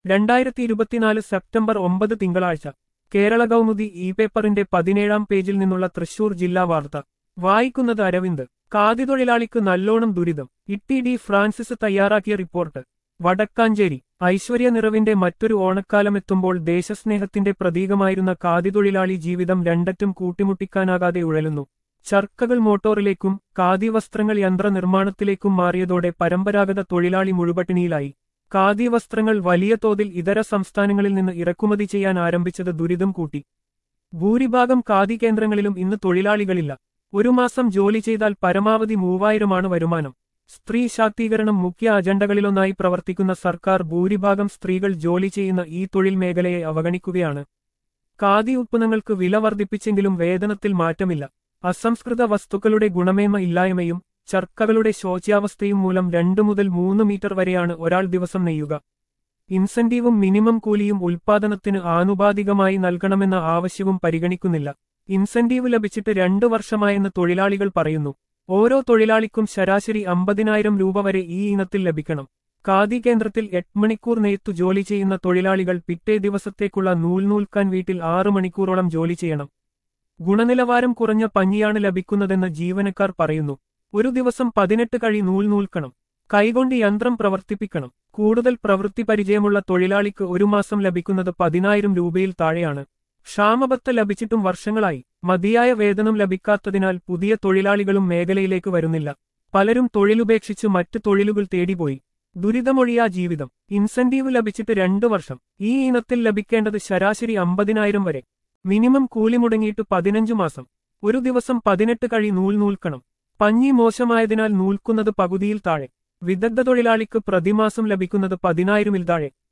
രണ്ടായിരത്തി ഇരുപത്തിനാല് സെപ്റ്റംബർ ഒമ്പത് തിങ്കളാഴ്ച കേരള കൗമുദി ഇ പേപ്പറിന്റെ പതിനേഴാം പേജിൽ നിന്നുള്ള തൃശൂർ ജില്ലാ വാർത്ത വായിക്കുന്നത് അരവിന്ദ് ഖാദി തൊഴിലാളിക്ക് നല്ലോണം ദുരിതം ഇട്ടി ഡി ഫ്രാൻസിസ് തയ്യാറാക്കിയ റിപ്പോർട്ട് വടക്കാഞ്ചേരി ഐശ്വര്യ നിറവിന്റെ മറ്റൊരു ഓണക്കാലമെത്തുമ്പോൾ ദേശസ്നേഹത്തിന്റെ പ്രതീകമായിരുന്ന ഖാദി തൊഴിലാളി ജീവിതം രണ്ടറ്റും കൂട്ടിമുട്ടിക്കാനാകാതെ ഉഴലുന്നു ചർക്കകൾ മോട്ടോറിലേക്കും ഖാദി വസ്ത്രങ്ങൾ യന്ത്രനിർമ്മാണത്തിലേക്കും മാറിയതോടെ പരമ്പരാഗത തൊഴിലാളി മുഴുപട്ടിണിയിലായി ഖാദി വസ്ത്രങ്ങൾ വലിയ തോതിൽ ഇതര സംസ്ഥാനങ്ങളിൽ നിന്ന് ഇറക്കുമതി ചെയ്യാൻ ആരംഭിച്ചത് ദുരിതം കൂട്ടി ഭൂരിഭാഗം ഖാദി കേന്ദ്രങ്ങളിലും ഇന്ന് തൊഴിലാളികളില്ല ഒരു മാസം ജോലി ചെയ്താൽ പരമാവധി മൂവായിരമാണ് വരുമാനം സ്ത്രീ ശാക്തീകരണം മുഖ്യ അജണ്ടകളിലൊന്നായി പ്രവർത്തിക്കുന്ന സർക്കാർ ഭൂരിഭാഗം സ്ത്രീകൾ ജോലി ചെയ്യുന്ന ഈ തൊഴിൽ മേഖലയെ അവഗണിക്കുകയാണ് ഖാദി ഉത്പന്നങ്ങൾക്ക് വില വർദ്ധിപ്പിച്ചെങ്കിലും വേതനത്തിൽ മാറ്റമില്ല അസംസ്കൃത വസ്തുക്കളുടെ ഗുണമേന്മ ഇല്ലായ്മയും ചർക്കകളുടെ ശോച്യാവസ്ഥയും മൂലം രണ്ടു മുതൽ മൂന്ന് മീറ്റർ വരെയാണ് ഒരാൾ ദിവസം നെയ്യുക ഇൻസെന്റീവും മിനിമം കൂലിയും ഉൽപാദനത്തിന് ആനുപാതികമായി നൽകണമെന്ന ആവശ്യവും പരിഗണിക്കുന്നില്ല ഇൻസെന്റീവ് ലഭിച്ചിട്ട് രണ്ടു വർഷമായെന്ന് തൊഴിലാളികൾ പറയുന്നു ഓരോ തൊഴിലാളിക്കും ശരാശരി അമ്പതിനായിരം രൂപ വരെ ഈ ഇനത്തിൽ ലഭിക്കണം ഖാദി കേന്ദ്രത്തിൽ എട്ട് മണിക്കൂർ നെയ്ത്തു ജോലി ചെയ്യുന്ന തൊഴിലാളികൾ പിറ്റേ ദിവസത്തേക്കുള്ള നൂൽ നൂൽക്കാൻ വീട്ടിൽ ആറു മണിക്കൂറോളം ജോലി ചെയ്യണം ഗുണനിലവാരം കുറഞ്ഞ പഞ്ഞിയാണ് ലഭിക്കുന്നതെന്ന് ജീവനക്കാർ പറയുന്നു ഒരു ദിവസം പതിനെട്ട് കഴി നൂൽ നൂൽക്കണം കൈകൊണ്ട് യന്ത്രം പ്രവർത്തിപ്പിക്കണം കൂടുതൽ പ്രവൃത്തി പരിചയമുള്ള തൊഴിലാളിക്ക് ഒരു മാസം ലഭിക്കുന്നത് പതിനായിരം രൂപയിൽ താഴെയാണ് ക്ഷാമബത്ത ലഭിച്ചിട്ടും വർഷങ്ങളായി മതിയായ വേതനം ലഭിക്കാത്തതിനാൽ പുതിയ തൊഴിലാളികളും മേഖലയിലേക്ക് വരുന്നില്ല പലരും തൊഴിലുപേക്ഷിച്ച് മറ്റ് തൊഴിലുകൾ തേടിപ്പോയി ദുരിതമൊഴിയാ ജീവിതം ഇൻസെന്റീവ് ലഭിച്ചിട്ട് രണ്ടു വർഷം ഈ ഇനത്തിൽ ലഭിക്കേണ്ടത് ശരാശരി അമ്പതിനായിരം വരെ മിനിമം കൂലി മുടങ്ങിയിട്ട് പതിനഞ്ചു മാസം ഒരു ദിവസം പതിനെട്ട് കഴി നൂൽ നൂൽക്കണം പഞ്ഞി മോശമായതിനാൽ നൂൽക്കുന്നത് പകുതിയിൽ താഴെ വിദഗ്ധ തൊഴിലാളിക്ക് പ്രതിമാസം ലഭിക്കുന്നത് പതിനായിരമിൽ താഴെ